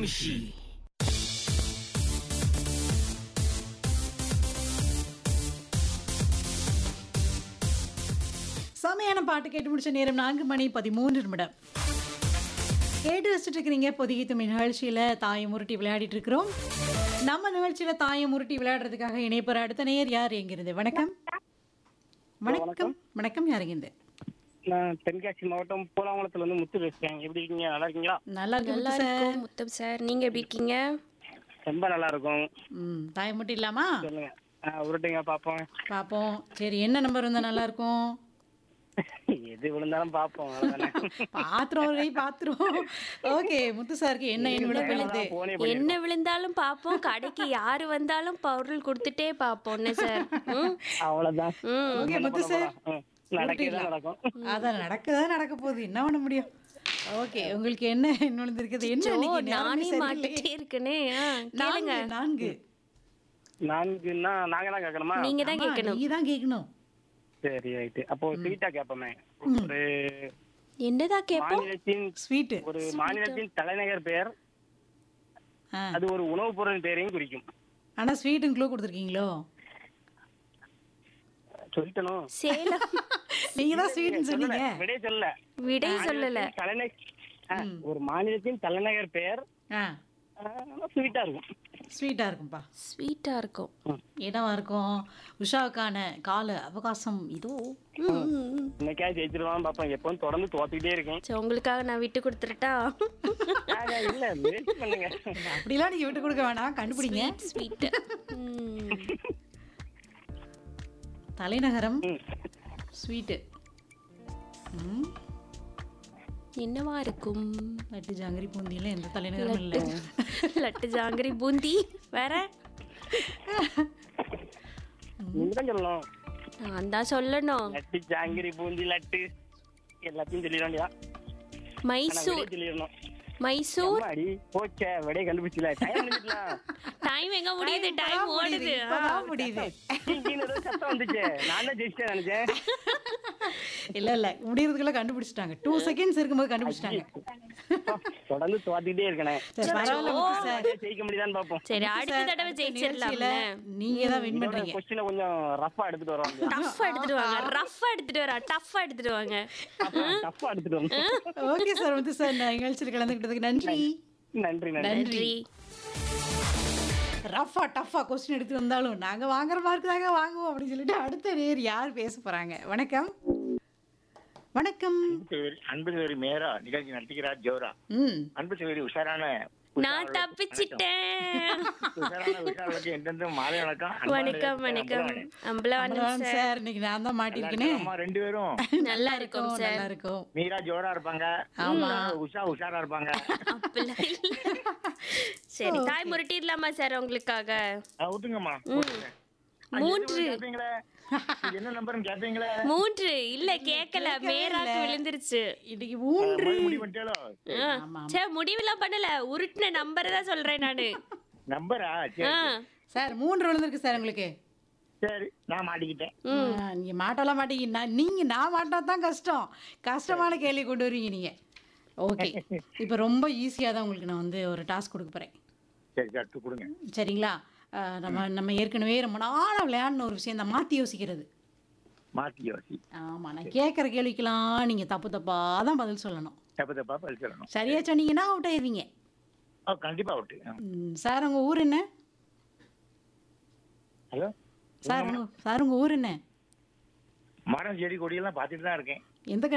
Kamshi. செமையான பாட்டு கேட்டு முடிச்ச நேரம் நான்கு மணி பதிமூன்று நிமிடம் கேட்டு வச்சுட்டு இருக்கிறீங்க பொதிகை தமிழ் நிகழ்ச்சியில் தாயை முருட்டி விளையாடிட்டு இருக்கிறோம் நம்ம நிகழ்ச்சியில் தாயை முருட்டி விளையாடுறதுக்காக இணைப்பற அடுத்த நேர் யார் எங்கிருந்து வணக்கம் வணக்கம் வணக்கம் யார் எங்கிருந்து நான் தென்காசி மாவட்டம் பூலாங்குளத்துல இருந்து முத்து பேசுறேன் எப்படி இருக்கீங்க நல்லா இருக்கீங்களா நல்லா இருக்கு நல்லா முத்து சார் இருக்கும் முத்தம் சார் நீங்க எப்படி இருக்கீங்க ரொம்ப நல்லா இருக்கும் ம் தாயை முட்டி இல்லாமா சொல்லுங்க ஆ, உருட்டுங்க பாப்போம் பார்ப்போம் சரி என்ன நம்பர் வந்தால் நல்லா இருக்கும் எது விழுந்தாலும் பாப்போம் அவ்வளவுதானே. பாத்திரம் ஒரு கை பாத்திரம் ஓகே முத்து சாருக்கு என்ன என் விட விழுது போனே என்ன விழுந்தாலும் பாப்போம் கடைக்கு யாரு வந்தாலும் பொருள் கொடுத்துட்டே பாப்போம் என்ன சார் ம்? அவ்வளவுதான் ம். ஓகே முத்து சார் ம், நடக்கதான் நடக்கும் அதான் நடக்குதா நடக்க போகுது என்ன பண்ண முடியும் ஓகே உங்களுக்கு என்ன இன்னொன்று இருக்குது என்ன ஓ, இன்னைக்கு நேரமே நானே சரியில்லையே. மாட்டிட்டே இருக்கனே ஆ, கேளுங்க நான்கு நான்கு நான்குன்னா நாங்க தான் கேட்கணுமா நீங்க தான் ஆமா, கேட்கணும் நீ தான் கேட்கணும் சரி ரைட்டு அப்போ ஸ்வீட்டா கேட்போமே ஒரு என்னதான் கேப்போம் மாநிலத்தின் ஸ்வீட்டு ஒரு மாநிலத்தின் தலைநகர் பெயர் அது ஒரு உணவுப் பொருள் பெயரையும் குறிக்கும் ஆனா ஸ்வீட்டுன்னு க்ளூ கொடுத்துருக்கீங்களோ சொல்லிட்டணும் சேலம் நீங்க தான் ஸ்வீட்னு சொன்னீங்க விடைய சொல்லல விடை சொல்லல தலைநகர் ஆ, ஒரு மாநிலத்தின் தலைநகர் பெயர் ஆ ஸ்வீட்டா இருக்கும் ஸ்வீட்டா இருக்கும்பா ஸ்வீட்டா இருக்கும் என்னவா இருக்கும் உஷாவுக்கான கால அவகாசம் இதோ ம், ம், ம். இன்னைக்காவது ஜெயிச்சிருவான் பாப்போம் எப்பவும் தொடர்ந்து தோத்துக்கிட்டே இருக்கேன் சரி உங்களுக்காக நான் விட்டு கொடுத்துட்டா ஆக, இல்ல முயற்சி பண்ணுங்க அப்படிலாம் நீங்க விட்டு கொடுக்க வேணாம் கண்டுபிடிங்க ஸ்வீட் தலைநகரம் ம். ஸ்வீட்டு ம் என்னவா இருக்கும் லட்டு ஜாங்கிரி பூந்தியில எந்த தலைநகரம் இல்லை லட்டு ஜாங்கிரி பூந்தி வேற நீங்க தான் சொல்லணும் நான் தான் சொல்லணும் லட்டு ஜாங்கிரி பூந்தி லட்டு எல்லாத்தையும் சொல்லிட வேண்டியதா மைசூர் சொல்லிடணும் மைசூர் அடி போச்சே விடைய கண்டுபிடிச்சல டைம் முடிஞ்சிடலாம் டைம் எங்க முடியுது டைம் ஓடுது இப்பதான் முடியுது சத்தம் வந்துச்சு நான் தான் ஜெயிச்சிட்டேன் நினைச்சேன் இல்ல இல்ல முடியறதுக்குள்ள கண்டுபிடிச்சிட்டாங்க டூ செகண்ட்ஸ் இருக்கும்போது கண்டுபிடிச்சிட்டாங்க தொடர்ந்து தோத்துக்கிட்டே இருக்கேன் சரி பரவாயில்ல முத்து சார் ஜெயிக்க முடியுதான்னு பாப்போம் சரி அடுத்த தடவை நிகழ்ச்சியில ஜெயிச்சிடலாம்ல நீங்க தான் வின் பண்றீங்க கொஸ்டினை கொஞ்சம் ரஃபா எடுத்துட்டு வரோம் டஃப் எடுத்துட்டு வாங்க ரஃப் எடுத்துட்டு வரா டஃப் எடுத்துட்டு வாங்க டஃபா எடுத்துட்டு வரோம் ஓகே சார் முத்து சார் நான் நிகழ்ச்சியில் கலந்துக்கிட்டதுக்கு நன்றி நன்றி நன்றி நன்றி ரஃபா டஃபா கொஸ்டின் எடுத்து வந்தாலும் நாங்க வாங்குற மார்க் தாங்க வாங்குவோம் அப்படின்னு சொல்லிட்டு அடுத்த நேர் யார் பேச போறாங்க வணக்கம் வணக்கம் அன்பு சகோதரி மேரா நிகழ்ச்சி நடத்துகிறார் ஜோரா ம் அன்பு சகோதரி உஷாரான நான் தப்பிச்சிட்டேன் உஷாரான உஷாருக்கு எந்தெந்த மாலை வணக்கம் அன்பான வணக்கம் வணக்கம் அம்பலவாணன் அவ்வளவுதான் சார் சார் இன்னைக்கு நான் தான் மாட்டிருக்கேனே அம்மா ரெண்டு பேரும் நல்லா இருக்கும் இருக்கும், சார் நல்லா இருக்கும் மீரா ஜோரா இருப்பாங்க உஷா உஷாரா இருப்பாங்க அப்படிலாம் இல்ல. சரி தாய் முரட்டிடலாமா சார் உங்களுக்காக ஆ, விட்டுங்கம்மா மூன்று கேப்பீங்களே இது என்ன நம்பர்னு கேப்பீங்களே மூன்று இல்ல கேக்கல மேராக்கு விழுந்துருச்சு இன்னைக்கு மூன்று முடிவு பண்ணிட்டாலோ ஆ. சே முடிவெல்லாம் பண்ணல உருட்டின நம்பர் தான் சொல்றேன் நானு நம்பரா சரி ஆ. சார் மூன்று விழுந்திருக்கு சார் உங்களுக்கு சரி நான் மாட்டிக்கிட்டேன் ஆ, நீங்க மாட்டலாம் மாட்டீங்க நான் நீங்க நான் மாட்டா தான் கஷ்டம் கஷ்டமான கேள்வி கொண்டு வருவீங்க நீங்க ஓகே இப்போ ரொம்ப ஈஸியாக தான் உங்களுக்கு நான் வந்து ஒரு டாஸ்க் கொடுக்க போறேன் சரி சட்டு கொடுங்க சரிங்களா ஆ, நம்ம நம்ம ஏற்கனவே ரொம்ப நாளாக விளையாடின ஒரு விஷயம் தான் மாற்றி யோசிக்கிறது மாத்தி யோசி ஆமாம் நான் கேட்குற கேள்விக்கெல்லாம் நீங்கள் தப்பு தப்பாக தான் பதில் சொல்லணும் தப்பு தப்பா பதில் சொல்லணும் சரியா சொன்னீங்கன்னா அவுட் ஆயிருவீங்க ஆ, கண்டிப்பா விட்டு ம், சார் உங்கள் ஊர் என்ன ஹலோ சார் உங்க சார் உங்கள் ஊர் என்ன மரம் செடி கொடியெல்லாம் பார்த்துட்டு தான் இருக்கேன் எந்த